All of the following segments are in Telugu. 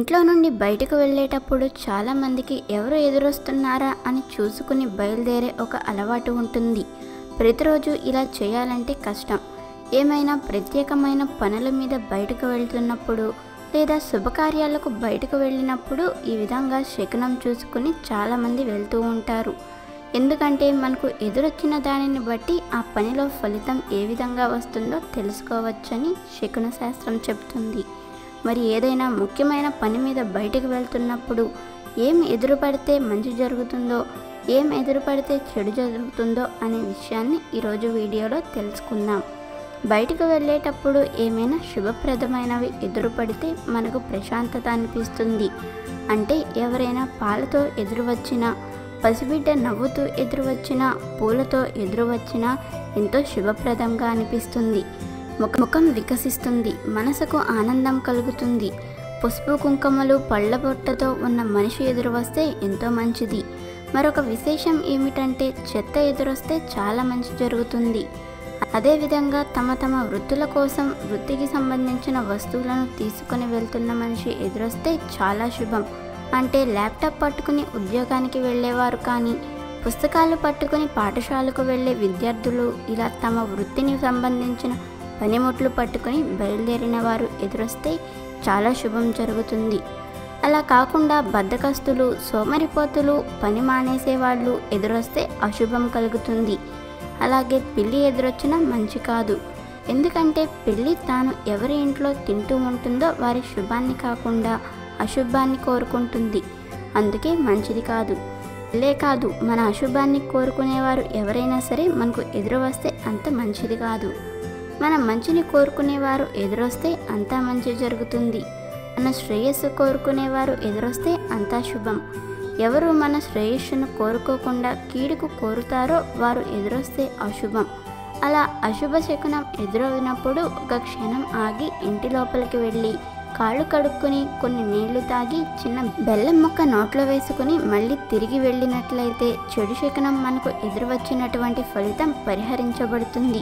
ఇంట్లో నుండి బయటకు వెళ్ళేటప్పుడు చాలామందికి ఎవరు ఎదురొస్తున్నారా అని చూసుకుని బయలుదేరే ఒక అలవాటు ఉంటుంది ప్రతిరోజు ఇలా చేయాలంటే కష్టం ఏమైనా ప్రత్యేకమైన పనుల మీద బయటకు వెళ్తున్నప్పుడు లేదా శుభకార్యాలకు బయటకు వెళ్ళినప్పుడు ఈ విధంగా శకునం చూసుకుని చాలామంది వెళ్తూ ఉంటారు ఎందుకంటే మనకు ఎదురొచ్చిన దానిని బట్టి ఆ పనిలో ఫలితం ఏ విధంగా వస్తుందో తెలుసుకోవచ్చని శకున శాస్త్రం చెప్తుంది మరి ఏదైనా ముఖ్యమైన పని మీద బయటకు వెళ్తున్నప్పుడు ఏం ఎదురుపడితే మంచి జరుగుతుందో ఏం ఎదురుపడితే చెడు జరుగుతుందో అనే విషయాన్ని ఈరోజు వీడియోలో తెలుసుకుందాం బయటకు వెళ్ళేటప్పుడు ఏమైనా శుభప్రదమైనవి ఎదురుపడితే మనకు ప్రశాంతత అనిపిస్తుంది అంటే ఎవరైనా పాలతో ఎదురు వచ్చినా పసిబిడ్డ నవ్వుతూ ఎదురు వచ్చినా పూలతో ఎదురు వచ్చినా ఎంతో శుభప్రదంగా అనిపిస్తుంది ముఖ ముఖం వికసిస్తుంది మనసుకు ఆనందం కలుగుతుంది పసుపు కుంకుమలు పళ్ళ బొట్టతో ఉన్న మనిషి ఎదురు వస్తే ఎంతో మంచిది మరొక విశేషం ఏమిటంటే చెత్త ఎదురొస్తే చాలా మంచి జరుగుతుంది అదేవిధంగా తమ తమ వృత్తుల కోసం వృత్తికి సంబంధించిన వస్తువులను తీసుకొని వెళ్తున్న మనిషి ఎదురొస్తే చాలా శుభం అంటే ల్యాప్టాప్ పట్టుకుని ఉద్యోగానికి వెళ్ళేవారు కానీ పుస్తకాలు పట్టుకుని పాఠశాలకు వెళ్ళే విద్యార్థులు ఇలా తమ వృత్తిని సంబంధించిన పనిముట్లు పట్టుకుని బయలుదేరిన వారు ఎదురొస్తే చాలా శుభం జరుగుతుంది అలా కాకుండా బద్ధకస్తులు సోమరిపోతులు పని మానేసే వాళ్ళు ఎదురొస్తే అశుభం కలుగుతుంది అలాగే పిల్లి ఎదురొచ్చినా మంచి కాదు ఎందుకంటే పిల్లి తాను ఎవరి ఇంట్లో తింటూ ఉంటుందో వారి శుభాన్ని కాకుండా అశుభాన్ని కోరుకుంటుంది అందుకే మంచిది కాదు పిల్లే కాదు మన అశుభాన్ని కోరుకునేవారు ఎవరైనా సరే మనకు ఎదురు వస్తే అంత మంచిది కాదు మన మంచిని కోరుకునేవారు ఎదురొస్తే అంతా మంచి జరుగుతుంది మన శ్రేయస్సు కోరుకునేవారు ఎదురొస్తే అంతా శుభం ఎవరు మన శ్రేయస్సును కోరుకోకుండా కీడుకు కోరుతారో వారు ఎదురొస్తే అశుభం అలా అశుభ శకునం ఎదురవునప్పుడు ఒక క్షణం ఆగి ఇంటి లోపలికి వెళ్ళి కాళ్ళు కడుక్కొని కొన్ని నీళ్లు తాగి చిన్న బెల్లం ముక్క నోట్లో వేసుకుని మళ్ళీ తిరిగి వెళ్ళినట్లయితే చెడు శకునం మనకు ఎదురు వచ్చినటువంటి ఫలితం పరిహరించబడుతుంది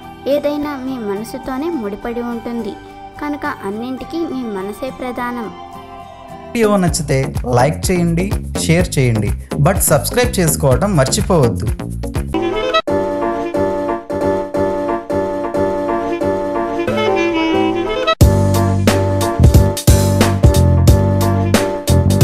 ఏదైనా మీ మనసుతోనే ముడిపడి ఉంటుంది కనుక అన్నింటికీ మీ మనసే ప్రధానం వీడియో నచ్చితే లైక్ చేయండి షేర్ చేయండి బట్ సబ్స్క్రైబ్ చేసుకోవడం మర్చిపోవద్దు